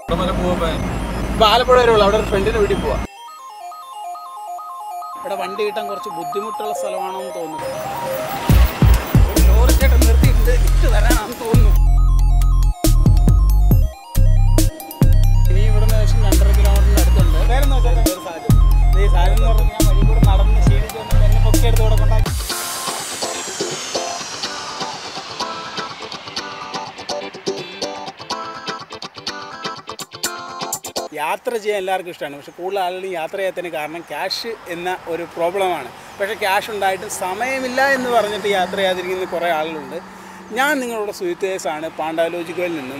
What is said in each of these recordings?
ഇവിടെ വരെ പോവാ ഇപ്പൊ ആലപ്പുഴ വരെ ഉള്ളു അവിടെ ഒരു ഫ്രണ്ടിന് വീട്ടിൽ പോവാ ഇവിടെ വണ്ടി കിട്ടാൻ കുറച്ച് ബുദ്ധിമുട്ടുള്ള സ്ഥലമാണെന്ന് തോന്നുന്നു ഒരു ലോറി ചേട്ടൻ നിർത്തിയിട്ടുണ്ട് ലിഫ്റ്റ് തരാനാണെന്ന് തോന്നുന്നു ഇനി ഇവിടുന്ന് ഏകദേശം രണ്ടര കിലോമീറ്ററിന്റെ അടുത്തുണ്ട് വേറെന്താ ചേട്ടാ ഈ സാധനം എന്ന് പറഞ്ഞാൽ ഞാൻ വഴി കൂടെ നടന്ന് ക്ഷീണിച്ച് വന്നിട്ട് എന്നെ പൊക്കിയെടുത്ത് ഇവിടെ കൊണ്ടാക്കി യാത്ര ചെയ്യാൻ എല്ലാവർക്കും ഇഷ്ടമാണ് പക്ഷെ കൂടുതൽ ആളുകളും യാത്ര ചെയ്യാത്തതിന് കാരണം ക്യാഷ് എന്ന ഒരു പ്രോബ്ലമാണ് പക്ഷേ ക്യാഷ് ഉണ്ടായിട്ടും സമയമില്ല എന്ന് പറഞ്ഞിട്ട് യാത്ര ചെയ്യാതിരിക്കുന്ന കുറേ ആളുകളുണ്ട് ഞാൻ നിങ്ങളുടെ സുഹൃത്തേഴ്സാണ് പാണ്ഡാലോജിക്കയിൽ നിന്നും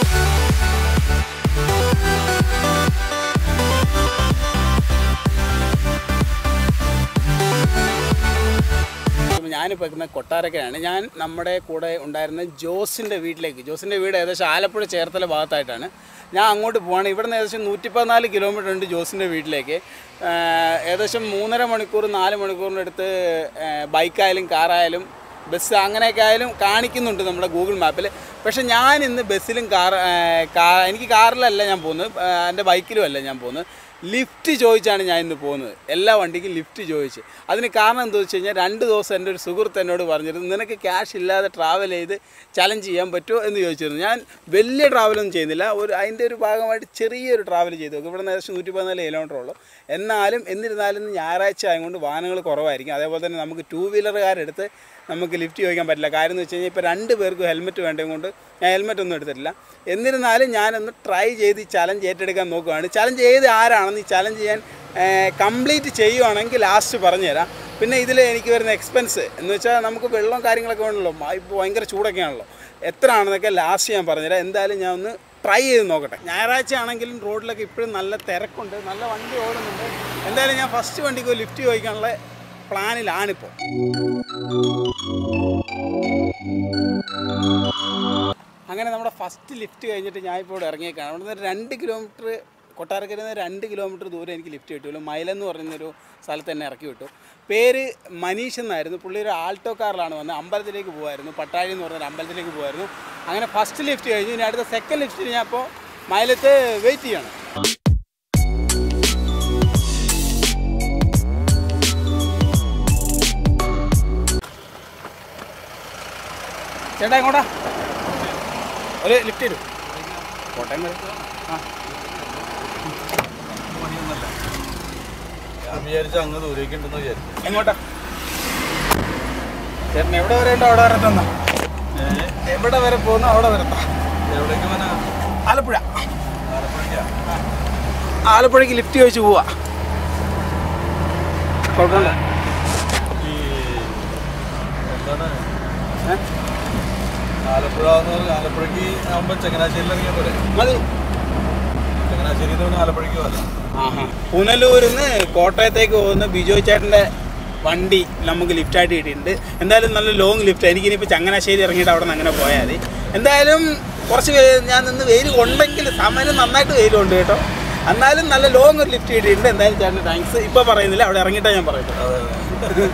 അപ്പോൾ ഞാനിപ്പോൾ നിൽക്കുന്ന കൊട്ടാരക്കരയാണ് ഞാൻ നമ്മുടെ കൂടെ ഉണ്ടായിരുന്ന ജോസിൻ്റെ വീട്ടിലേക്ക് ജോസിൻ്റെ വീട് ഏകദേശം ആലപ്പുഴ ചേർത്തല ഭാഗത്തായിട്ടാണ് ഞാൻ അങ്ങോട്ട് പോവാണ് ഇവിടെ നിന്ന് ഏകദേശം നൂറ്റി പതിനാല് കിലോമീറ്റർ ഉണ്ട് ജോസിൻ്റെ വീട്ടിലേക്ക് ആഹ് ഏകദേശം മൂന്നര മണിക്കൂർ നാല് മണിക്കൂറിൻ്റെ അടുത്ത് ബൈക്കായാലും കാറായാലും ബസ് അങ്ങനെയൊക്കെ ആയാലും കാണിക്കുന്നുണ്ട് നമ്മുടെ ഗൂഗിൾ മാപ്പിൽ പക്ഷെ ഞാൻ ഇന്ന് ബസ്സിലും കാർ കാ എനിക്ക് കാറിലല്ല ഞാൻ പോകുന്നത് ആഹ് എൻ്റെ ബൈക്കിലും അല്ല ഞാൻ പോകുന്നത് ലിഫ്റ്റ് ചോദിച്ചാണ് ഞാൻ ഇന്ന് പോകുന്നത് എല്ലാ വണ്ടിക്കും ലിഫ്റ്റ് ചോദിച്ച് അതിന് കാരണം എന്താ വെച്ച് കഴിഞ്ഞാൽ രണ്ട് ദിവസം എൻ്റെ ഒരു സുഹൃത്ത് എന്നോട് പറഞ്ഞിരുന്നു നിനക്ക് ക്യാഷ് ഇല്ലാതെ ട്രാവൽ ചെയ്ത് ചലഞ്ച് ചെയ്യാൻ പറ്റുമോ എന്ന് ചോദിച്ചിരുന്നു ഞാൻ വലിയ ട്രാവലൊന്നും ചെയ്യുന്നില്ല ഒരു അതിൻ്റെ ഒരു ഭാഗമായിട്ട് ചെറിയൊരു ട്രാവൽ ചെയ്തു നോക്കും ഇവിടെ നിന്ന് ഏകദേശം നൂറ്റി പതിനാല് കിലോമീറ്റർ ഉള്ളൂ എന്നാലും എന്നിരുന്നാലും ഇന്ന് ഞായറാഴ്ച ആയതുകൊണ്ട് വാഹനങ്ങൾ കുറവായിരിക്കും അതേപോലെ തന്നെ നമുക്ക് ടൂ വീലറുകാരെടുത്ത് നമുക്ക് ലിഫ്റ്റ് ചോദിക്കാൻ പറ്റില്ല കാര്യം എന്ന് വെച്ച് കഴിഞ്ഞാൽ ഇപ്പോൾ രണ്ട് പേർക്കും ഹെൽമെറ്റ് വേണ്ടത് കൊണ്ട് ഞാൻ ഹെൽമെറ്റ് ഒന്നും എടുത്തിട്ടില്ല എന്നിരുന്നാലും ഞാനൊന്ന് ട്രൈ ചെയ്ത് ഈ ചലഞ്ച് ഏറ്റെടുക്കാൻ നോക്കുകയാണ് ചലഞ്ച് ചെയ്ത് ആരാണെന്ന് ഈ ചലഞ്ച് ചെയ്യാൻ കംപ്ലീറ്റ് ചെയ്യുവാണെങ്കിൽ ലാസ്റ്റ് പറഞ്ഞുതരാം പിന്നെ ഇതിൽ എനിക്ക് വരുന്ന എക്സ്പെൻസ് എന്ന് വെച്ചാൽ നമുക്ക് വെള്ളം കാര്യങ്ങളൊക്കെ വേണമല്ലോ ഇപ്പോൾ ഭയങ്കര ചൂടൊക്കെയാണല്ലോ എത്ര ആണെന്നൊക്കെ ലാസ്റ്റ് ഞാൻ പറഞ്ഞുതരാം എന്തായാലും ഞാൻ ഒന്ന് ട്രൈ ചെയ്ത് നോക്കട്ടെ ഞായറാഴ്ച ആണെങ്കിലും റോഡിലൊക്കെ ഇപ്പോഴും നല്ല തിരക്കുണ്ട് നല്ല വണ്ടി ഓടുന്നുണ്ട് എന്തായാലും ഞാൻ ഫസ്റ്റ് വണ്ടിക്ക് ഒരു ലിഫ്റ്റ് ചോദിക്കാനുള്ള പ്ലാനിലാണിപ്പോൾ അങ്ങനെ നമ്മുടെ ഫസ്റ്റ് ലിഫ്റ്റ് കഴിഞ്ഞിട്ട് ഞാൻ ഇപ്പോൾ ഇവിടെ ഇറങ്ങിയേക്കാണ് അവിടെ നിന്ന് രണ്ട് കിലോമീറ്റർ കൊട്ടാരക്കരയിൽ നിന്ന് രണ്ട് കിലോമീറ്റർ ദൂരം എനിക്ക് ലിഫ്റ്റ് കിട്ടുമല്ലോ മൈലെന്ന് പറയുന്നൊരു സ്ഥലത്ത് തന്നെ ഇറക്കി വിട്ടു പേര് മനീഷ് എന്നായിരുന്നു പുള്ളി ഒരു ആൾട്ടോ കാറിലാണ് വന്നത് അമ്പലത്തിലേക്ക് പോകുമായിരുന്നു പട്ടാഴി എന്ന് പറഞ്ഞൊരു അമ്പലത്തിലേക്ക് പോകുമായിരുന്നു അങ്ങനെ ഫസ്റ്റ് ലിഫ്റ്റ് കഴിഞ്ഞു ഇനി അടുത്ത സെക്കൻഡ് ലിഫ്റ്റിന് ഞാൻ ഇപ്പോൾ മൈലത്ത് വെയിറ്റ് ചെയ്യണം ചേട്ടാ എങ്ങോട്ടാ ഒരു ലിഫ്റ്റ് തരൂ കോട്ടയം വരെ ആ ഞാൻ വിചാരിച്ച അങ്ങ് ദൂരേക്ക് ഉണ്ടെന്ന് വിചാരിച്ചു എങ്ങോട്ടാ ചേട്ടൻ എവിടെ വരെ ഉണ്ടോ അവിടെ വരെ തന്ന എവിടെ വരെ പോകുന്നു അവിടെ വരെ എത്താം. എവിടേക്ക് പോനാ ആലപ്പുഴ ആലപ്പുഴയ്ക്കാ ആലപ്പുഴയ്ക്ക് ലിഫ്റ്റ് ചോദിച്ച് പോവാ കുഴപ്പമില്ല ഈ എന്താണ് ഏ? ആലപ്പുഴ എന്ന് പറഞ്ഞാൽ ആലപ്പുഴയ്ക്ക് ആകുമ്പോ ചങ്ങനാശ്ശേരിയിൽ ഇറങ്ങിയാൽ പോലെ മതി ചങ്ങനാശ്ശേരി എന്ന് പറഞ്ഞാൽ ആലപ്പുഴയ്ക്ക് പോലെ ആഹാ പുനലൂരിൽ നിന്ന് കോട്ടയത്തേക്ക് പോകുന്ന ബിജോയ് ചേട്ടൻ്റെ വണ്ടി നമുക്ക് ലിഫ്റ്റായിട്ട് കിട്ടിയിട്ടുണ്ട് എന്തായാലും നല്ല ലോങ് ലിഫ്റ്റ് എനിക്കിനിപ്പോൾ ചങ്ങനാശ്ശേരി ഇറങ്ങിയിട്ട് അവിടെ നിന്ന് അങ്ങനെ പോയാൽ മതി എന്തായാലും കുറച്ച് വേ- ഞാൻ നിന്ന് വെയിൽ ഉണ്ടെങ്കിൽ സമയം നന്നായിട്ട് വെയിലുണ്ട് കേട്ടോ എന്നാലും നല്ല ലോങ് ഒരു ലിഫ്റ്റ് കിട്ടിയിട്ടുണ്ട് എന്തായാലും ചേട്ടന് താങ്ക്സ് ഇപ്പോൾ പറയുന്നില്ല അവിടെ ഇറങ്ങിയിട്ടാണ് ഞാൻ പറയുന്നത് അതെ അതെ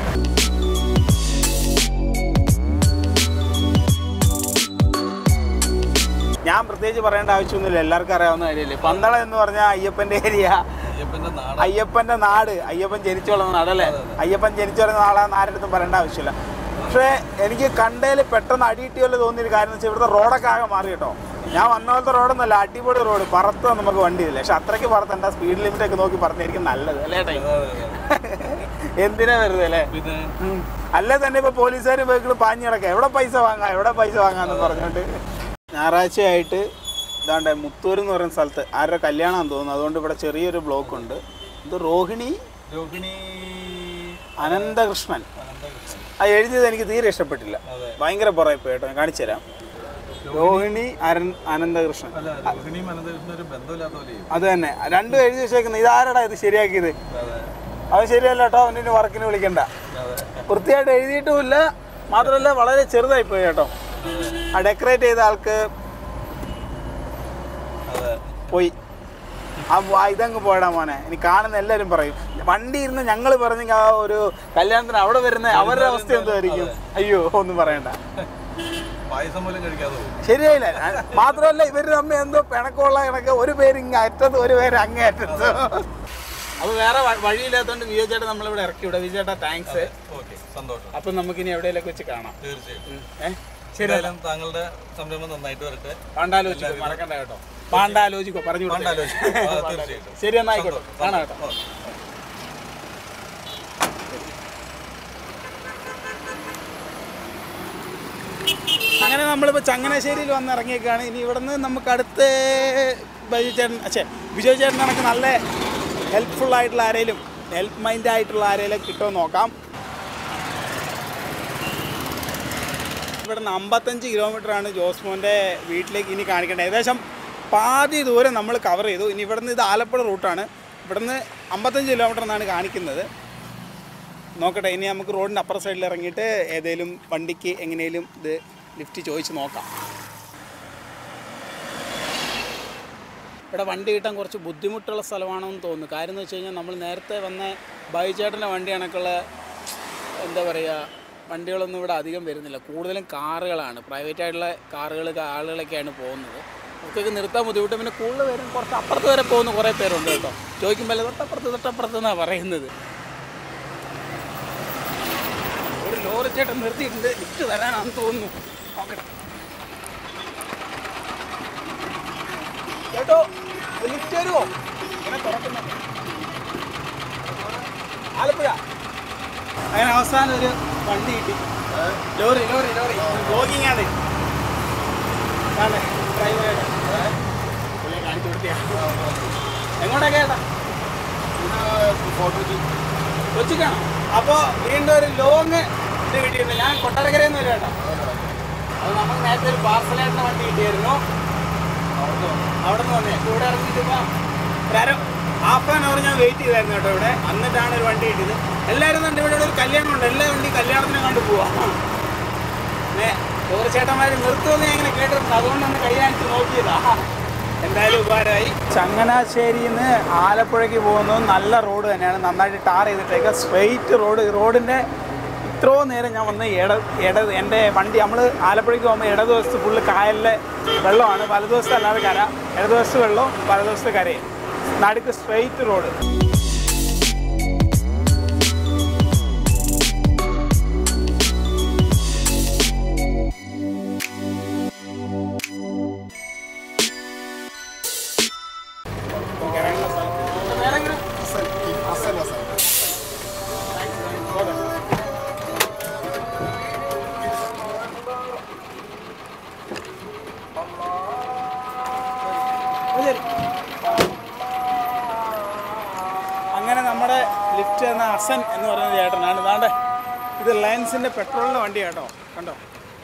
ഞാൻ പ്രത്യേകിച്ച് പറയേണ്ട ആവശ്യമൊന്നുമില്ല എല്ലാവർക്കും അറിയാവുന്ന കാര്യമല്ലേ പന്തളം എന്ന് പറഞ്ഞാൽ അയ്യപ്പൻ്റെ ഏരിയ അയ്യപ്പന്റെ നാട് അയ്യപ്പന്റെ നാട് അയ്യപ്പൻ ജനിച്ചു വളർന്ന നാടല്ലേ അയ്യപ്പൻ ജനിച്ചു വളർന്ന നാളാന്ന് ആരുടെ പറയേണ്ട ആവശ്യമില്ല പക്ഷേ എനിക്ക് കണ്ടതിൽ പെട്ടെന്ന് അടിയിട്ടിയല്ലോ തോന്നിയൊരു കാര്യം എന്ന് വെച്ചാൽ ഇവിടുത്തെ റോഡൊക്കെ ആകെ മാറി കേട്ടോ ഞാൻ വന്ന പോലത്തെ റോഡൊന്നുമല്ല അടിപൊളി റോഡ് പറത്ത് നമുക്ക് വണ്ടി ഇല്ല പക്ഷെ അത്രയ്ക്ക് പറത്തണ്ട സ്പീഡ് ലിമിറ്റ് ഒക്കെ നോക്കി പറഞ്ഞായിരിക്കും നല്ലത് അല്ലേ ഏട്ടാ? അതെ അതെ എന്തിനാ വെറുതെ അല്ലേ പിന്നെ ഉം. അല്ലേ തന്നെ ഇപ്പൊ പോലീസുകാരും വെഹിക്കിൾ പാഞ്ഞു കിടക്കാം എവിടെ പൈസ വാങ്ങാം എവിടെ പൈസ വാങ്ങാന്ന് പറഞ്ഞോണ്ട് ഞായറാഴ്ചയായിട്ട് ഇതാണ്ട് മുത്തൂർ എന്ന് പറയുന്ന സ്ഥലത്ത് ആരുടെ കല്യാണമെന്ന് തോന്നുന്നു അതുകൊണ്ട് ഇവിടെ ചെറിയൊരു ബ്ലോക്ക് ഉണ്ട് ഇത് റോഹിണി രോഹിണി അനന്തകൃഷ്ണൻ അനന്തകൃഷ്ണൻ. ആ എഴുതിയത് എനിക്ക് തീരെ ഇഷ്ടപ്പെട്ടില്ല അതെ. ഭയങ്കര പുറയിപ്പോ കേട്ടോ ഞാൻ കാണിച്ചു തരാം രോഹിണി അരൻ അനന്തകൃഷ്ണൻ അല്ല രോഹിണിയും അനന്തകൃഷ്ണനും ഒരു ബന്ധമില്ലാത്ത പോലെ അത് തന്നെ രണ്ടും എഴുതി വെച്ചേക്കുന്നത് ഇതാരടാ ഇത് ശരിയാക്കിയത് അതെ അവൻ ശരിയല്ല കേട്ടോ അവൻ്റെ വർക്കിന് വിളിക്കണ്ട അതെ വൃത്തിയായിട്ട് എഴുതിയിട്ടുമില്ല മാത്രമല്ല വളരെ ചെറുതായി പോയി കേട്ടോ ആ ഡെക്കറേറ്റ് ചെയ്ത ആൾക്ക് അതെ പോയി ആ വ- ഇതങ്ങ് പോയടാ മോനെ ഇനി കാണുന്ന എല്ലാവരും പറയും വണ്ടി ഇരുന്ന് ഞങ്ങൾ പറഞ്ഞെങ്കിൽ ആ ഒരു കല്യാണത്തിന് അവിടെ വരുന്ന അവരുടെ അവസ്ഥ എന്തായിരിക്കും അയ്യോ ഒന്നും പറയണ്ട പായസം പോലും കഴിക്കാതെ പോകും ശരിയായില്ല ഞാൻ- മാത്രമല്ല ഇവര് തമ്മിൽ എന്തോ പിണക്കമുള്ള കണക്ക് ഒരു പേര് ഇങ്ങ അറ്റത്ത് ഒരു പേര് അങ്ങേ അറ്റത്ത് അപ്പൊ വേറെ വ- വഴിയില്ലാത്തോണ്ട് വിജയ ചേട്ടൻ നമ്മളിവിടെ ഇറക്കി ഇവിടെ വിജയ ചേട്ടാ താങ്ക്സ് ഓക്കെ സന്തോഷം അപ്പൊ നമുക്കിനി എവിടെയെങ്കിലും വെച്ച് കാണാം തീർച്ചയായിട്ടും ഏഹ് ശരി എന്തായാലും താങ്കളുടെ സംരംഭം നന്നായിട്ട് വരട്ടെ പാണ്ടാലോചിക്കോ മറക്കണ്ട കേട്ടോ പാണ്ടാലോചിക്കോ പറഞ്ഞു കൊടുത്തേ. പാണ്ടാലോചിക്കോ. ആ, തീർച്ചയായിട്ടും. ശരി എന്നാ ആയിക്കോട്ടെ കാണാം കേട്ടോ ഓക്കെ. അങ്ങനെ നമ്മളിപ്പോൾ ചങ്ങനാശ്ശേരിയിൽ വന്ന് ഇറങ്ങിയേക്കാണ് ഇനി ഇവിടുന്ന് നമുക്ക് അടുത്ത് ബൈജു ചേട്ടൻ അച്ഛേ വിജയ് ചേട്ടൻ കണക്ക് നല്ല ഹെൽപ്ഫുൾ ആയിട്ടുള്ള ആരെങ്കിലും ഹെൽപ്പ് മൈൻഡ് ആയിട്ടുള്ള ആരെങ്കിലും കിട്ടുമോ നോക്കാം ഇവിടുന്ന് അമ്പത്തഞ്ച് കിലോമീറ്ററാണ് ജോസ്മോൻ്റെ വീട്ടിലേക്ക് ഇനി കാണിക്കേണ്ടത് ഏകദേശം പാതി ദൂരം നമ്മൾ കവർ ചെയ്തു ഇനി ഇവിടുന്ന് ഇത് ആലപ്പുഴ റൂട്ടാണ് ഇവിടുന്ന് അമ്പത്തഞ്ച് കിലോമീറ്റർ എന്നാണ് കാണിക്കുന്നത് നോക്കട്ടെ ഇനി നമുക്ക് റോഡിൻ്റെ അപ്പുറ സൈഡിൽ ഇറങ്ങിയിട്ട് ഏതെങ്കിലും വണ്ടിക്ക് എങ്ങനെയും ഇത് ലിഫ്റ്റ് ചോദിച്ച് നോക്കാം ഇവിടെ വണ്ടി കിട്ടാൻ കുറച്ച് ബുദ്ധിമുട്ടുള്ള സ്ഥലമാണെന്ന് തോന്നുന്നു കാര്യം എന്ന് വെച്ച് കഴിഞ്ഞാൽ നമ്മൾ നേരത്തെ വന്ന ബൈചേട്ടൻ്റെ വണ്ടി കണക്കുള്ള എന്താ പറയുക വണ്ടികളൊന്നും ഇവിടെ അധികം വരുന്നില്ല കൂടുതലും കാറുകളാണ് പ്രൈവറ്റ് ആയിട്ടുള്ള കാറുകൾ ആളുകളൊക്കെയാണ് പോകുന്നത് അവർക്കൊക്കെ നിർത്താൻ ബുദ്ധിമുട്ട് പിന്നെ കൂടുതൽ പേരും കുറച്ച് അപ്പുറത്ത് വരെ പോകുന്ന കുറേ പേരുണ്ട് കേട്ടോ ചോദിക്കുമ്പോൾ അല്ലേ തൊട്ടപ്പുറത്ത് തൊട്ടപ്പുറത്ത് എന്നാണ് പറയുന്നത് ഒരു ലോറി ചേട്ടൻ നിർത്തിയിട്ടുണ്ട് ലിഫ്റ്റ് തരാനാണെന്ന് തോന്നുന്നു നോക്കട്ടെ ചേട്ടോ ഒരു ലിഫ്റ്റ് തരുമോ ഇങ്ങനെ തുറക്കുന്നുണ്ട് ആലപ്പുഴ അങ്ങനെ അവസാനം ഒരു വണ്ടി കിട്ടി ലോറി ലോറി ലോറി ബ്ലോഗിങ് ആണ് ആണ് ഡ്രൈവറായിട്ട് പുള്ളിയെ കാണിച്ചു കൊടുത്തിയാ എങ്ങോട്ടൊക്കെ ചേട്ടാ കൊച്ചിക്കാണോ അപ്പോൾ വീണ്ടും ഒരു ലോങ് ഇത് കിട്ടിയിട്ടുണ്ട് ഞാൻ കൊട്ടാരക്കരയിൽ നിന്ന് വരും കേട്ടോ അത് നമുക്ക് നേരത്തെ ഒരു പാർസലായിട്ടുള്ള വണ്ടി കിട്ടിയായിരുന്നു അവിടെ നിന്ന് വന്നേ ഇവിടെ ഇറങ്ങിയിട്ട് ഇപ്പോൾ ഒരു ഹാഫ് ആൻ അവർ ഞാൻ വെയിറ്റ് ചെയ്തായിരുന്നു കേട്ടോ ഇവിടെ എന്നിട്ടാണ് ഒരു വണ്ടി കിട്ടിയത് എല്ലാവരും കണ്ട് ഇവിടെ ഒരു കല്യാണം ഉണ്ട് എല്ലാ വണ്ടി കല്യാണത്തിന് കണ്ടു പോവാം പിന്നെ ചോറ് ചേട്ടന്മാർ നിർത്തുമെന്ന് ഞാൻ ഇങ്ങനെ കേട്ടിട്ടുണ്ട് അതുകൊണ്ടൊന്ന് കൈ കാണിച്ച് നോക്കിയതാ എന്തായാലും ഉപകാരമായി ചങ്ങനാശ്ശേരിയിൽ നിന്ന് ആലപ്പുഴയ്ക്ക് പോകുന്നത് നല്ല റോഡ് തന്നെയാണ് നന്നായിട്ട് ടാർ ചെയ്തിട്ടേക്ക് സ്ട്രെയിറ്റ് റോഡ് റോഡിൻ്റെ ഇത്രയും നേരം ഞാൻ വന്ന് ഇട ഇട എൻ്റെ വണ്ടി നമ്മൾ ആലപ്പുഴയ്ക്ക് പോകുമ്പോൾ ഇടതുവശത്ത് ഫുള്ള് കായലിലെ വെള്ളമാണ് വലതുവശത്ത് അല്ലാതെ കര ഇടതുവശത്ത് വെള്ളവും വലതുവശത്ത് കരയും നടുക്ക് സ്ട്രെയിറ്റ് റോഡ് അങ്ങനെ നമ്മുടെ ലിഫ്റ്റ് എന്ന അസൻ എന്ന് പറയുന്ന ചേട്ടനാണ് ഇതാണ്ട് ഇത് ലയൻസിൻ്റെ പെട്രോളിൻ്റെ വണ്ടി കേട്ടോ കണ്ടോ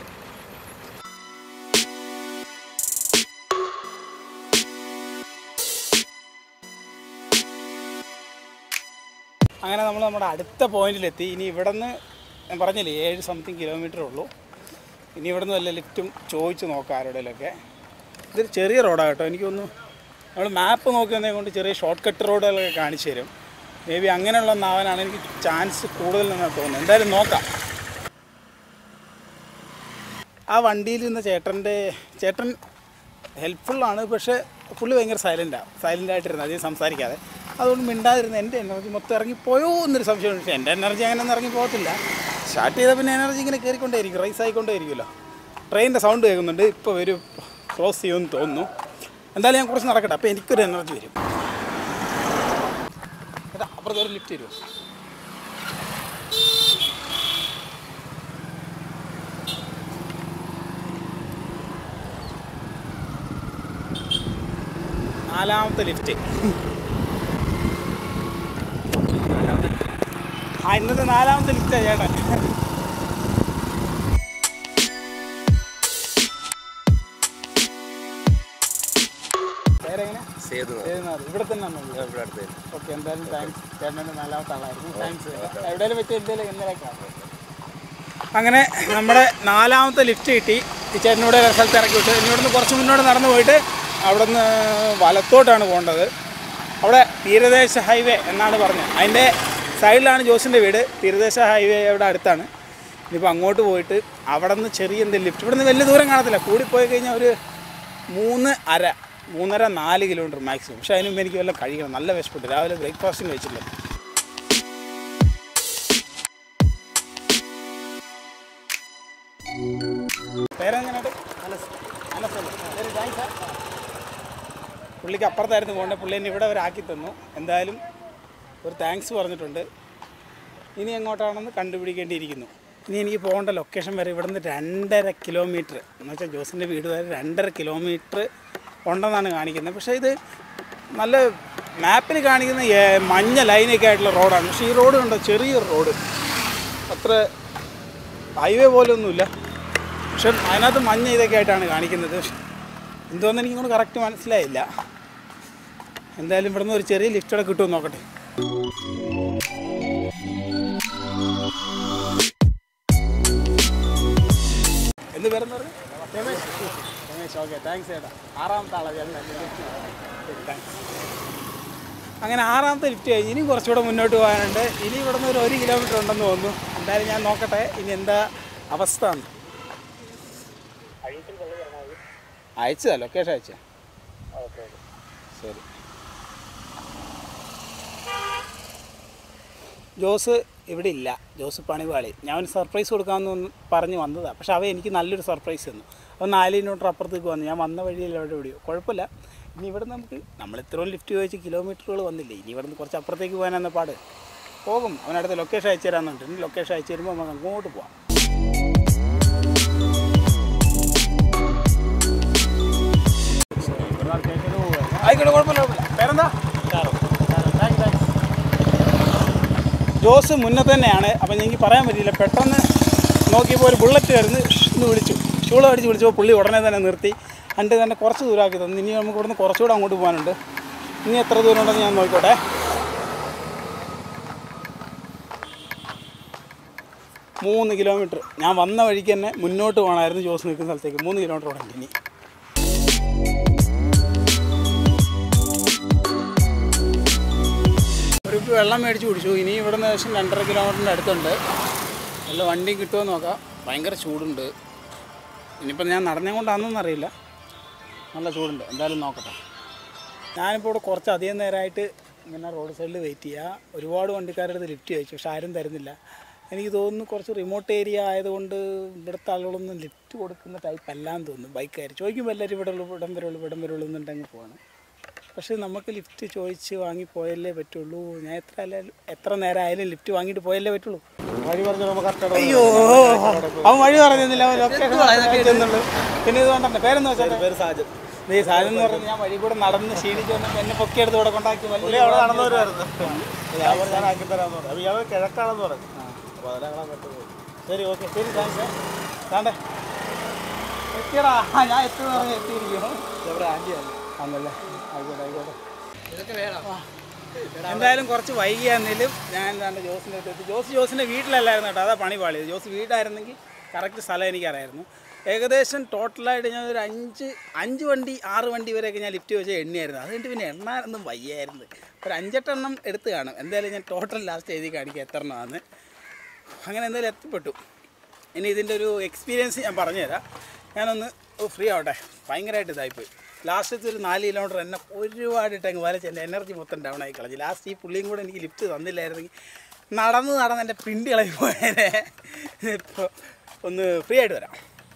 അങ്ങനെ നമ്മൾ നമ്മുടെ അടുത്ത പോയിന്റിലെത്തി ഇനി ഇവിടെ നിന്ന് ഞാൻ പറഞ്ഞില്ലേ ഏഴ് സംതിങ് കിലോമീറ്റർ ഉള്ളൂ ഇനി ഇവിടെ നിന്ന് വല്ല ലിഫ്റ്റും ചോദിച്ച് നോക്കാം ആരോടെങ്കിലൊക്കെ ഇതൊരു ചെറിയ റോഡാണ് കേട്ടോ എനിക്കൊന്ന് നമ്മൾ മാപ്പ് നോക്കി വന്നേ കൊണ്ട് ചെറിയ ഷോർട്ട് കട്ട് റോഡുകളൊക്കെ കാണിച്ചു തരും മേ ബി അങ്ങനെയുള്ള ഒന്നാവാനാണ് എനിക്ക് ചാൻസ് കൂടുതലെന്നാണ് തോന്നുന്നത് എന്തായാലും നോക്കാം ആ വണ്ടിയിൽ നിന്ന് ചേട്ടൻ്റെ ചേട്ടൻ ഹെൽപ്ഫുള്ളാണ് പക്ഷേ പുള്ളി ഭയങ്കര സൈലൻ്റാണ് സൈലൻ്റ് ആയിട്ടിരുന്നത് അധികം സംസാരിക്കാതെ അതുകൊണ്ട് മിണ്ടാതിരുന്ന എൻ്റെ എനർജി മൊത്തം ഇറങ്ങിപ്പോയോ എന്നൊരു സംശയം പക്ഷേ എൻ്റെ എനർജി അങ്ങനെ ഒന്നും ഇറങ്ങി പോകത്തില്ല സ്റ്റാർട്ട് ചെയ്താൽ പിന്നെ എനർജി ഇങ്ങനെ കയറിക്കൊണ്ടേയിരിക്കും റൈസ് ആയിക്കൊണ്ടേയിരിക്കുമല്ലോ ട്രെയിനിൻ്റെ സൗണ്ട് കേൾക്കുന്നുണ്ട് ഇപ്പോൾ വരും ക്രോസ് ചെയ്യുമെന്ന് തോന്നുന്നു എന്തായാലും ഞാൻ കുറച്ച് നടക്കട്ടെ അപ്പോൾ എനിക്കൊരു എനർജി വരും ഏട്ടാ അപ്പുറത്ത് ഒരു ലിഫ്റ്റ് തരുമോ നാലാമത്തെ ലിഫ്റ്റ് ആ ഇന്നത്തെ നാലാമത്തെ ലിഫ്റ്റാണ് ചേട്ടൻ പേരെങ്ങനെ സേതുനാഥ്. ഇവിടെ തന്നെ ഓക്കെ എന്തായാലും താങ്ക്സ് ചേട്ടൻ്റെ നാലാമത്തെ ആളായിരുന്നു താങ്ക്സ് എവിടെയെങ്കിലും വെച്ച് എന്തെങ്കിലും എന്തെങ്കിലും അങ്ങനെ നമ്മുടെ നാലാമത്തെ ലിഫ്റ്റ് കിട്ടി ഈ ചേട്ടനോട് ഒരു സ്ഥലത്ത് ഇറക്കി വിട്ടു ഇനി ഇവിടുന്ന് കുറച്ച് മുന്നോട്ട് നടന്നു പോയിട്ട് അവിടെ നിന്ന് വലത്തോട്ടാണ് പോകേണ്ടത് അവിടെ തീരദേശ ഹൈവേ എന്നാണ് പറഞ്ഞത് അതിൻ്റെ സൈഡിലാണ് ജോസിൻ്റെ വീട് തീരദേശ ഹൈവേ അവിടെ അടുത്താണ് ഇനിയിപ്പോൾ അങ്ങോട്ട് പോയിട്ട് അവിടെ നിന്ന് ചെറിയ എന്തെങ്കിലും ലിഫ്റ്റ് ഇവിടെ നിന്ന് വലിയ ദൂരം കാണത്തില്ല കൂടിപ്പോയി കഴിഞ്ഞാൽ ഒരു മൂന്ന് അര മൂന്നര നാല് കിലോമീറ്റർ മാക്സിമം പക്ഷേ അതിന് മുമ്പ് എനിക്ക് വല്ല കഴിക്കണം നല്ല വിശപ്പെട്ട് രാവിലെ ബ്രേക്ക്ഫാസ്റ്റിന് കഴിച്ചില്ല പേരെങ്ങനെയുണ്ട് അനസല്ലേ ശരി താങ്ക്സ് പുള്ളിക്ക് അപ്പുറത്തായിരുന്നു പോകേണ്ടത് പുള്ളി എന്നെ ഇവിടെ വരെ ആക്കി തന്നു എന്തായാലും ഒരു താങ്ക്സ് പറഞ്ഞിട്ടുണ്ട് ഇനി എങ്ങോട്ടാണെന്ന് കണ്ടുപിടിക്കേണ്ടിയിരിക്കുന്നു ഇനി എനിക്ക് പോകേണ്ട ലൊക്കേഷൻ വരെ ഇവിടുന്ന് രണ്ടര കിലോമീറ്റർ എന്ന് വെച്ചാൽ ജോസിൻ്റെ വീട് വരെ രണ്ടര കിലോമീറ്റർ ഉണ്ടെന്നാണ് കാണിക്കുന്നത് പക്ഷേ ഇത് നല്ല മാപ്പിൽ കാണിക്കുന്ന ഏ- മഞ്ഞ ലൈനൊക്കെ ആയിട്ടുള്ള റോഡാണ് പക്ഷേ ഈ റോഡ് കണ്ടോ ചെറിയൊരു റോഡ് അത്ര ഹൈവേ പോലൊന്നുമില്ല പക്ഷെ അതിനകത്ത് മഞ്ഞ ഇതൊക്കെ ആയിട്ടാണ് കാണിക്കുന്നത് എന്തോന്ന് എനിക്കൊന്നും കറക്റ്റ് മനസ്സിലായില്ല എന്തായാലും ഇവിടുന്ന് ഒരു ചെറിയ ലിഫ്റ്റോടെ കിട്ടുമെന്ന് നോക്കട്ടെ എന്ത് പേരെന്ന് പറഞ്ഞു രമേശ് രമേശ് ഓക്കെ താങ്ക്സ് ചേട്ടാ ആറാമത്തെ ആളാണ് ചേട്ടൻ താങ്ക്സ് അങ്ങനെ ആറാമത്തെ ലിഫ്റ്റ് കഴിഞ്ഞ് ഇനി കുറച്ചുകൂടെ മുന്നോട്ട് പോകാനുണ്ട് ഇനി ഇവിടുന്ന് ഒരു ഒരു കിലോമീറ്റർ ഉണ്ടെന്ന് തോന്നുന്നു എന്തായാലും ഞാൻ നോക്കട്ടെ ഇനി എന്താ അവസ്ഥ എന്ന് അയച്ചതാ ലൊക്കേഷൻ അയച്ച ശരി ജോസ് ഇവിടെ ഇല്ല ജോസ് പണിപാളി ഞാൻ ഒരു സർപ്രൈസ് കൊടുക്കാമെന്ന് ഒന്ന് പറഞ്ഞ് വന്നതാണ് പക്ഷെ അവ എനിക്ക് നല്ലൊരു സർപ്രൈസ് തന്നു അപ്പോൾ നാല് കിലോമീറ്റർ അപ്പുറത്തേക്ക് വന്നു ഞാൻ വന്ന വഴിയല്ല അവിടെ എവിടെയോ കുഴപ്പമില്ല ഇനി ഇവിടെ നമുക്ക് നമ്മൾ ഇത്രയും ലിഫ്റ്റ് ചോദിച്ച് കിലോമീറ്ററുകൾ വന്നില്ലേ ഇനി ഇവിടെ നിന്ന് കുറച്ച് അപ്പുറത്തേക്ക് പോകാനെന്ന പാട് പോകും അവനടുത്ത് ലൊക്കേഷൻ അയച്ചു തരാമെന്നുണ്ട് ഇനി ലൊക്കേഷൻ അയച്ചു തരുമ്പോൾ നമുക്ക് അങ്ങോട്ട് പോവാം ആയിക്കോട്ടെ കുഴപ്പമില്ല കുഴപ്പമില്ല പേരെന്താ താങ്ക്സ് താങ്ക്സ് ജോസ് മുന്നേ തന്നെയാണ് അപ്പം എനിക്ക് പറയാൻ പറ്റിയില്ല പെട്ടെന്ന് നോക്കിയപ്പോൾ ഒരു ബുള്ളറ്റ് വരുന്നു എന്ന് വിളിച്ചു ചൂളം അടിച്ച് വിളിച്ചപ്പോൾ പുള്ളി ഉടനെ തന്നെ നിർത്തി എന്നിട്ട് തന്നെ കുറച്ച് ദൂരമാക്കി തന്നു ഇനി നമുക്ക് ഇവിടുന്ന് കുറച്ചുകൂടെ അങ്ങോട്ട് പോകാനുണ്ട് ഇനി എത്ര ദൂരം ഉണ്ടെന്ന് ഞാൻ നോക്കിക്കോട്ടെ മൂന്ന് കിലോമീറ്റർ ഞാൻ വന്ന വഴിക്ക് തന്നെ മുന്നോട്ട് പോകണമായിരുന്നു ജോസ് നിൽക്കുന്ന സ്ഥലത്തേക്ക് മൂന്ന് കിലോമീറ്റർ ഉണ്ട് ഇനി ഒരു കുപ്പി വെള്ളം മേടിച്ച് കുടിച്ചു ഇനി ഇവിടുന്ന് ഏകദേശം രണ്ടര കിലോമീറ്ററിൻ്റെ അടുത്തുണ്ട് വല്ല വണ്ടിയും കിട്ടുമോ എന്ന് നോക്കാം ഭയങ്കര ചൂടുണ്ട് ഇനിയിപ്പോൾ ഞാൻ നടന്നുകൊണ്ടാണെന്നൊന്നും അറിയില്ല നല്ല ചൂടുണ്ട് എന്തായാലും നോക്കട്ടെ ഞാനിപ്പോൾ ഇവിടെ കുറച്ച് അധികം നേരമായിട്ട് ഇങ്ങനെ റോഡ് സൈഡിൽ വെയിറ്റ് ചെയ്യുക ഒരുപാട് വണ്ടിക്കാരുടെ അടുത്ത് ലിഫ്റ്റ് ചോദിച്ചു പക്ഷെ ആരും തരുന്നില്ല എനിക്ക് തോന്നുന്നു കുറച്ച് റിമോട്ട് ഏരിയ ആയതുകൊണ്ട് ഇവിടുത്തെ ആളുകളൊന്നും ലിഫ്റ്റ് കൊടുക്കുന്ന ടൈപ്പ് അല്ലാന്ന് തോന്നുന്നു ബൈക്കാർ ചോദിക്കുമ്പോൾ എല്ലാവരും ഇവിടെ ഉള്ളൂ ഇവിടം വരുള്ളൂ ഇവിടം വരുള്ളൂ എന്നുണ്ടെങ്കിൽ പോവാണ് പക്ഷേ നമുക്ക് ലിഫ്റ്റ് ചോദിച്ച് വാങ്ങി പോയല്ലേ പറ്റുള്ളൂ ഞാൻ എത്ര ആയാലും എത്ര നേരം ആയാലും ലിഫ്റ്റ് വാങ്ങിയിട്ട് പോയല്ലേ പറ്റുള്ളൂ വഴി പറഞ്ഞ നമുക്ക് അയ്യോ അവൻ വഴി പറഞ്ഞില്ല അവൻ ലൊക്കേഷൻ ചെന്നുള്ളൂ പിന്നെ ഇത് കൊണ്ടല്ലേ പേരെന്ന് വെച്ചാൽ പേര് സാജൻ നീ സാധനം എന്ന് പറഞ്ഞാൽ ഞാൻ വഴി കൂടെ നടന്ന് ക്ഷീണിച്ച് വന്നപ്പോൾ എന്നെ പൊക്കിയെടുത്ത് ഇവിടെ കൊണ്ടാക്കി വലിയ അവിടെ നടന്നു വരുമായിരുന്നു ഞാൻ പറഞ്ഞു, ഞാൻ ആക്കി തരാമെന്ന് പറഞ്ഞു അപ്പോൾ ഇയാൾ കിഴക്കാണെന്ന് പറഞ്ഞു അപ്പോൾ അതിനെ ഞങ്ങളെ അങ്ങോട്ട് പോയി ശരി ഓക്കെ ശരി താങ്ക്സ് താണ്ടേ എത്തിയടാ ആ, ഞാൻ എത്തുന്ന പറഞ്ഞ് എത്തിയിരിക്കും ഇവിടെ ആൻറ്റിയാണ് ആണല്ലേ ആയിക്കോട്ടെ ആയിക്കോട്ടെ ആ. എന്തായാലും കുറച്ച് വൈകിയാണെങ്കിലും ഞാൻ എന്താണ്ട് ജോസിൻ്റെ അടുത്ത് എത്തി ജോസ് ജോസിൻ്റെ വീട്ടിലല്ലായിരുന്നു കേട്ടോ അതാ പണി പാളിയത് ജോസ് വീടായിരുന്നെങ്കിൽ കറക്റ്റ് സ്ഥലം എനിക്കറിയായിരുന്നു ഏകദേശം ടോട്ടലായിട്ട് ഞാൻ ഒരു അഞ്ച് അഞ്ച് വണ്ടി ആറ് വണ്ടി വരെയൊക്കെ ഞാൻ ലിഫ്റ്റ് വെച്ച് എണ്ണിയായിരുന്നു അത് കഴിഞ്ഞിട്ട് പിന്നെ എണ്ണാനൊന്നും വയ്യായിരുന്നു ഒരു അഞ്ചെട്ടെണ്ണം എടുത്ത് കാണും എന്തായാലും ഞാൻ ടോട്ടൽ ലാസ്റ്റ് എഴുതി കാണിക്കാം എത്ര എണ്ണമാണെന്ന് അങ്ങനെ എന്തായാലും എത്തിപ്പെട്ടു ഇനി ഇതിൻ്റെ ഒരു എക്സ്പീരിയൻസ് ഞാൻ പറഞ്ഞുതരാം ഞാനൊന്ന് ഫ്രീ ആവട്ടെ ഭയങ്കരമായിട്ട് ഇതായിപ്പോയി ലാസ്റ്റത്തെ ഒരു നാല് കിലോമീറ്റർ എന്നെ ഒരുപാടിട്ട് അങ്ങ് വരച്ച് എൻ്റെ എനർജി മൊത്തം ഡൗൺ ആയി കളഞ്ഞു ലാസ്റ്റ് ഈ പുള്ളിയും കൂടെ എനിക്ക് ലിഫ്റ്റ് തന്നില്ലായിരുന്നെങ്കിൽ നടന്ന് നടന്ന് എൻ്റെ പിണ്ടി ഇളകി പോയേനെ ഇപ്പോൾ ഒന്ന് ഫ്രീ ആയിട്ട് വരാം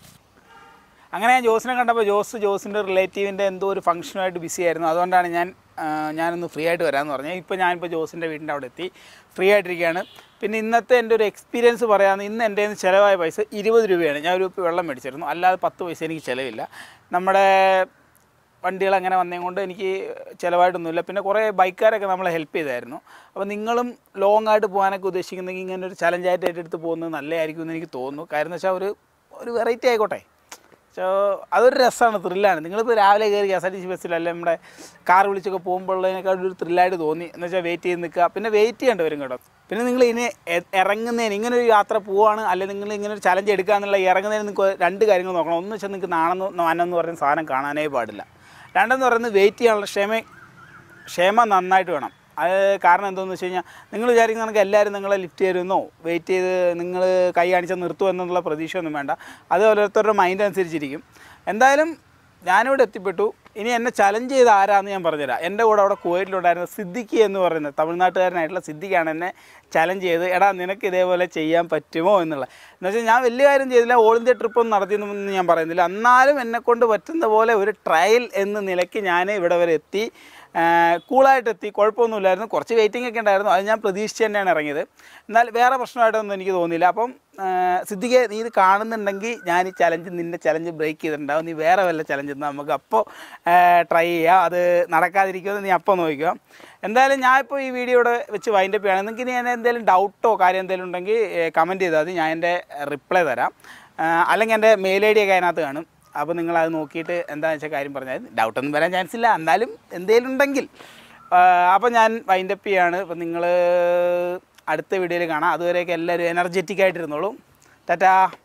അങ്ങനെ ഞാൻ ജോസിനെ കണ്ടപ്പോൾ ജോസ് ജോസിൻ്റെ റിലേറ്റീവിൻ്റെ എന്തോ ഒരു ഫംഗ്ഷനുമായിട്ട് ബിസി ആയിരുന്നു അതുകൊണ്ടാണ് ഞാൻ ആ, ഞാനൊന്ന് ഫ്രീ ആയിട്ട് വരാമെന്ന് പറഞ്ഞത് ഇപ്പോൾ ഞാനിപ്പോൾ ജോസിൻ്റെ വീടിൻ്റെ അവിടെ എത്തി ഫ്രീ ആയിട്ടിരിക്കുകയാണ് പിന്നെ ഇന്നത്തെ എൻ്റെ ഒരു എക്സ്പീരിയൻസ് പറയാമെന്ന് ഇന്ന് എൻ്റെ കയ്യിൽ നിന്ന് ചിലവായ പൈസ ഇരുപത് രൂപയാണ് ഞാൻ ഒരു കുപ്പി വെള്ളം മേടിച്ചിരുന്നു അല്ലാതെ പത്ത് പൈസ എനിക്ക് ചിലവില്ല നമ്മുടെ വണ്ടികൾ അങ്ങനെ വന്നതും കൊണ്ട് എനിക്ക് ചിലവായിട്ടൊന്നുമില്ല പിന്നെ കുറേ ബൈക്കാരൊക്കെ നമ്മളെ ഹെൽപ്പ് ചെയ്തായിരുന്നു അപ്പോൾ നിങ്ങളും ലോങ് ആയിട്ട് പോകാനൊക്കെ ഉദ്ദേശിക്കുന്നെങ്കിൽ ഇങ്ങനെ ഒരു ചലഞ്ചായിട്ട് ഏറ്റെടുത്ത് പോകുന്നത് നല്ലതായിരിക്കും എന്ന് എനിക്ക് തോന്നുന്നു കാര്യം എന്ന് വെച്ചാൽ ഒരു ഒരു വെറൈറ്റി ആയിക്കോട്ടെ സോ അതൊരു രസമാണ് ത്രില്ലാണ് നിങ്ങളിപ്പോൾ രാവിലെ കയറി K S R T C ബസ്സിൽ അല്ലെങ്കിൽ നമ്മുടെ കാർ വിളിച്ചൊക്കെ പോകുമ്പോഴുള്ളതിനേക്കാൾ ഒരു ത്രില്ലായിട്ട് തോന്നി എന്ന് വെച്ചാൽ വെയിറ്റ് ചെയ്ത് നിൽക്കുക പിന്നെ വെയിറ്റ് ചെയ്യേണ്ടി വരും കേട്ടോ പിന്നെ നിങ്ങൾ ഇനി എ- ഇറങ്ങുന്നതിന് ഇങ്ങനെ ഒരു യാത്ര പോവാണ് അല്ലെങ്കിൽ നിങ്ങൾ ഇങ്ങനെ ഒരു ചലഞ്ച് എടുക്കുക എന്നുള്ള ഇറങ്ങുന്നതിന് നിങ്ങൾക്ക് രണ്ട് കാര്യങ്ങൾ നോക്കണം ഒന്ന് വെച്ചാൽ നിങ്ങൾക്ക് നാണെന്ന് മാനെന്ന് പറയുന്ന സാധനം കാണാനേ പാടില്ല രണ്ടെന്ന് പറയുന്നത് വെയിറ്റ് ചെയ്യാനുള്ള ക്ഷമ ക്ഷമ നന്നായിട്ട് വേണം അത് കാരണം എന്താണെന്ന് വെച്ച് കഴിഞ്ഞാൽ നിങ്ങൾ വിചാരിക്കുന്ന കണക്ക് എല്ലാവരും നിങ്ങളെ ലിഫ്റ്റ് തരുമെന്നോ വെയിറ്റ് ചെയ്ത് നിങ്ങൾ കൈ കാണിച്ചാൽ നിർത്തുമോ എന്നുള്ള പ്രതീക്ഷയൊന്നും വേണ്ട അത് ഓരോരുത്തരുടെ മൈൻഡ് അനുസരിച്ചിരിക്കും എന്തായാലും ഞാനിവിടെ എത്തിപ്പെട്ടു ഇനി എന്നെ ചലഞ്ച് ചെയ്ത ആരാന്ന് ഞാൻ പറഞ്ഞുതരാം എൻ്റെ കൂടെ അവിടെ കുവൈറ്റിലുണ്ടായിരുന്ന സിദ്ദിഖി എന്ന് പറയുന്നത് തമിഴ്നാട്ടുകാരനായിട്ടുള്ള സിദ്ദിഖാണ് എന്നെ ചലഞ്ച് ചെയ്ത് എടാ നിനക്ക് ഇതേപോലെ ചെയ്യാൻ പറ്റുമോ എന്നുള്ള എന്ന് വെച്ചാൽ ഞാൻ വലിയ കാര്യം ചെയ്തില്ല ഓൾ ഇന്ത്യ ട്രിപ്പൊന്നും നടത്തിയെന്നൊന്നും ഞാൻ പറയുന്നില്ല എന്നാലും എന്നെ കൊണ്ട് പറ്റുന്ന പോലെ ഒരു ട്രയൽ എന്ന നിലയ്ക്ക് ഞാൻ ഇവിടെ വരെ എത്തി കൂളായിട്ട് എത്തി കുഴപ്പമൊന്നുമില്ലായിരുന്നു കുറച്ച് വെയിറ്റിംഗ് ഒക്കെ ഉണ്ടായിരുന്നു അത് ഞാൻ പ്രതീക്ഷിച്ച് തന്നെയാണ് ഇറങ്ങിയത് എന്നാൽ വേറെ പ്രശ്നമായിട്ടൊന്നും എനിക്ക് തോന്നിയില്ല അപ്പം സിദ്ദിഖെ നീ ഇത് കാണുന്നുണ്ടെങ്കിൽ ഞാൻ ഈ ചലഞ്ച് നിൻ്റെ ചലഞ്ച് ബ്രേക്ക് ചെയ്തിട്ടുണ്ടാവും നീ വേറെ വല്ല ചലഞ്ച് നമുക്ക് അപ്പോൾ ട്രൈ ചെയ്യാം അത് നടക്കാതിരിക്കുമെന്ന് നീ അപ്പോൾ നോക്കുക എന്തായാലും ഞാൻ ഇപ്പോൾ ഈ വീഡിയോയുടെ വെച്ച് വൈൻഡപ്പ് ചെയ്യണം നിങ്ങൾക്ക് ഇനി എന്നെ എന്തെങ്കിലും ഡൗട്ടോ കാര്യം എന്തെങ്കിലും ഉണ്ടെങ്കിൽ കമൻറ്റ് ചെയ്താൽ മതി ഞാൻ എൻ്റെ റിപ്ലൈ തരാം ആ, അല്ലെങ്കിൽ എൻ്റെ മെയിൽ ഐ ഡി ഒക്കെ അതിനകത്ത് കാണും അപ്പോൾ നിങ്ങൾ അത് നോക്കിയിട്ട് എന്താണെന്ന് വെച്ചാൽ കാര്യം പറഞ്ഞാൽ ഡൗട്ടൊന്നും വരാൻ ചാൻസ് ഇല്ല എന്നാലും എന്തെങ്കിലും ഉണ്ടെങ്കിൽ അപ്പോൾ ഞാൻ വൈൻഡപ്പ് ചെയ്യാണ് അപ്പോൾ നിങ്ങൾ അടുത്ത വീഡിയോയിൽ കാണാം അതുവരെയൊക്കെ എല്ലാവരും എനർജറ്റിക് ആയിട്ടിരുന്നോളൂ ടാറ്റാ